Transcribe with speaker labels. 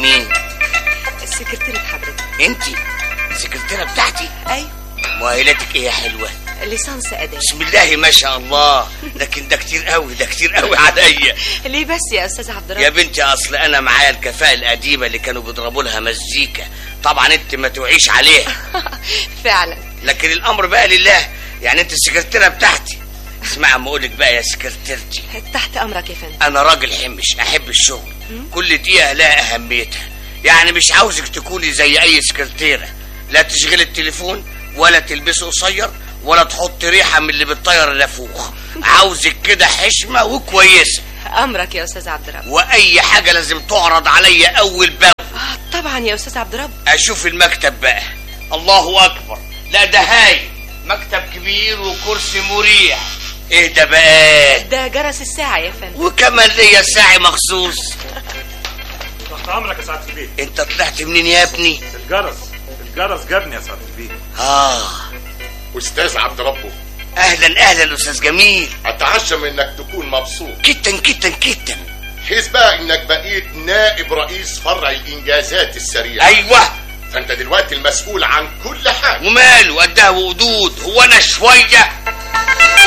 Speaker 1: مين
Speaker 2: سكرتيرة حضرتك
Speaker 1: انت السكرتيره بتاعتي
Speaker 2: ايوه
Speaker 1: مؤهلاتك ايه يا حلوه
Speaker 2: ليسانس اداب
Speaker 1: بسم الله ما شاء الله لكن ده كتير قوي ده كتير قوي عليا
Speaker 2: ليه بس يا استاذ عبد
Speaker 1: يا
Speaker 2: الرب
Speaker 1: بنتي اصل انا معايا الكفاءه القديمه اللي كانوا بيضربوا لها مزيكا طبعا انت ما توعيش عليها
Speaker 2: فعلا
Speaker 1: لكن الامر بقى لله يعني انت السكرتيره بتاعتي اسمع اما اقولك بقى يا سكرتيرتي
Speaker 2: تحت امرك يا فندم
Speaker 1: انا راجل حمش احب الشغل كل دقيقه لها اهميتها يعني مش عاوزك تكوني زي اي سكرتيره لا تشغلي التليفون ولا تلبسي قصير ولا تحط ريحه من اللي بتطير النافوخ عاوزك كده حشمه وكويسه
Speaker 2: امرك يا استاذ عبد الرب
Speaker 1: واي حاجه لازم تعرض عليا اول باول
Speaker 2: آه طبعا يا استاذ عبد الرب
Speaker 1: اشوف المكتب بقى الله اكبر لا ده هاي مكتب كبير وكرسي مريح ايه ده بقى
Speaker 2: ده جرس الساعة يا فندم
Speaker 1: وكمان ليا ساعي مخصوص
Speaker 3: تحت امرك يا سعاده البيت
Speaker 1: انت طلعت منين يا ابني
Speaker 3: الجرس الجرس جابني يا سعاده البيت
Speaker 1: اه
Speaker 4: استاذ عبد ربه
Speaker 1: اهلا اهلا استاذ جميل
Speaker 4: اتعشم انك تكون مبسوط
Speaker 1: جدا جدا جدا
Speaker 4: حيث بقى انك بقيت نائب رئيس فرع الانجازات السريعه
Speaker 1: ايوه
Speaker 4: فانت دلوقتي المسؤول عن كل حاجه
Speaker 1: وماله قدها وقدود هو انا شويه